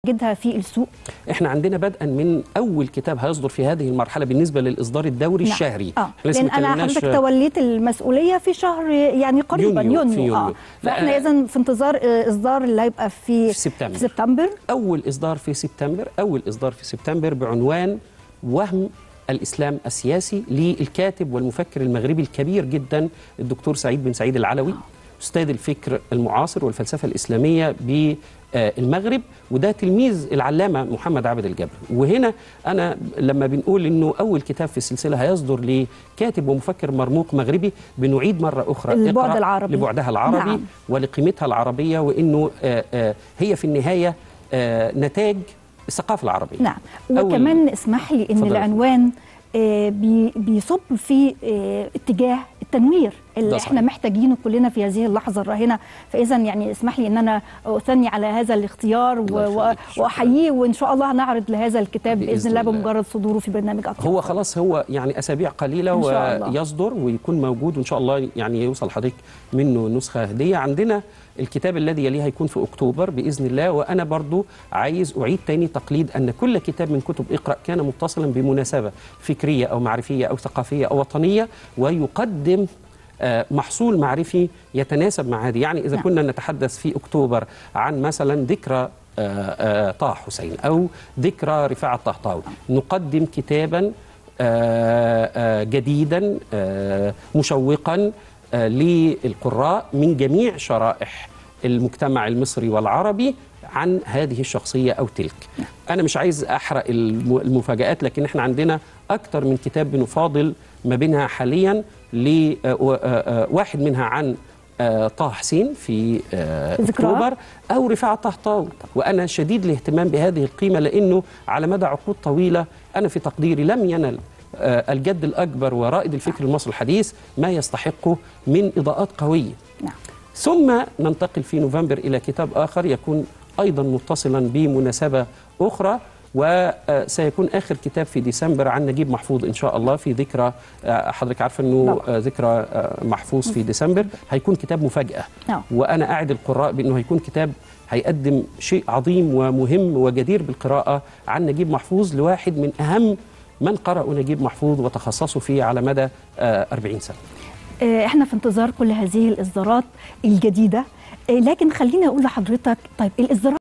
جدها في السوق احنا عندنا بدءا من اول كتاب هيصدر في هذه المرحله بالنسبه للاصدار الدوري نعم. الشهري اه إحنا لسه لان ما انا اتكلمناش- حضرتك توليت المسؤوليه في شهر يعني قريبا يونيو، يونيو, في يونيو. اه فاحنا لا، اذا في انتظار آه، اصدار اللي هيبقى في في سبتمبر. في سبتمبر اول اصدار في سبتمبر اول اصدار في سبتمبر بعنوان وهم الاسلام السياسي للكاتب والمفكر المغربي الكبير جدا الدكتور سعيد بن سعيد العلوي استاذ الفكر المعاصر والفلسفه الاسلاميه بالمغرب وده تلميذ العلامه محمد عبد الجبر وهنا انا لما بنقول انه اول كتاب في السلسله هيصدر لكاتب ومفكر مرموق مغربي بنعيد مره اخرى البعد اقرأ العربي. لبعدها العربي نعم. ولقيمتها العربية وإنه آه، آه، هي في النهاية آه، نتاج الثقافة العربية نعم أول- وكمان اسمح لي ان اتفضل. العنوان آه، بي- بيصب في آه، اتجاه التنوير اللي ده احنا صحيح. محتاجينه كلنا في هذه اللحظه الراهنه فاذا يعني اسمح لي ان انا اثني على هذا الاختيار و- الله و- يخليك. شكراً. واحييه وان شاء الله هنعرض لهذا الكتاب باذن, بإذن الله الله. بمجرد صدوره في برنامج اكتر هو خلاص هو يعني أسابيع قليلة إن شاء الله. ويصدر ويكون موجود وإن شاء الله يعني يوصل حضرتك منه نسخة هدية عندنا الكتاب الذي يليه هيكون في أكتوبر بإذن الله وأنا برضو عايز أعيد تاني تقليد أن كل كتاب من كتب اقرأ كان متصلا بمناسبة فكرية أو معرفية أو ثقافية أو وطنية ويقدم آه، محصول معرفي يتناسب مع هذه يعني إذا نعم. كنا نتحدث في أكتوبر عن مثلا ذكرى آه، آه، طه حسين أو ذكرى رفاعة الطهطاوي نقدم كتابا آه، آه، جديدا آه، مشوقا آه، للقراء من جميع شرائح المجتمع المصري والعربي عن هذه الشخصية أو تلك أنا مش عايز أحرق الم- المفاجآت لكن إحنا عندنا أكتر من كتاب بنفاضل ما بينها حاليا لواحد منها عن آه، طه حسين في آه، ذكراه. أكتوبر أو رفاعة طهطاوي وأنا شديد الاهتمام بهذه القيمة لأنه على مدى عقود طويلة أنا في تقديري لم ينل آه، الجد الأكبر ورائد الفكر المصري الحديث ما يستحقه من إضاءات قوية نعم ثم ننتقل في نوفمبر إلى كتاب آخر يكون أيضا متصلا بمناسبة أخرى وسيكون آخر كتاب في ديسمبر عن نجيب محفوظ إن شاء الله في ذكرى آه، حضرتك عارفة أنه طبعا. آه، ذكرى آه، محفوظ في ديسمبر هيكون كتاب مفاجأة نعم. وأنا أعد القراء بأنه هيكون كتاب هيقدم شيء عظيم ومهم وجدير بالقراءة عن نجيب محفوظ لواحد من أهم من قرأوا نجيب محفوظ وتخصصوا فيه على مدى آه، 40 سنة آه، احنا في انتظار كل هذه الاصدارات الجديده آه، لكن خليني اقول لحضرتك طيب الاصدارات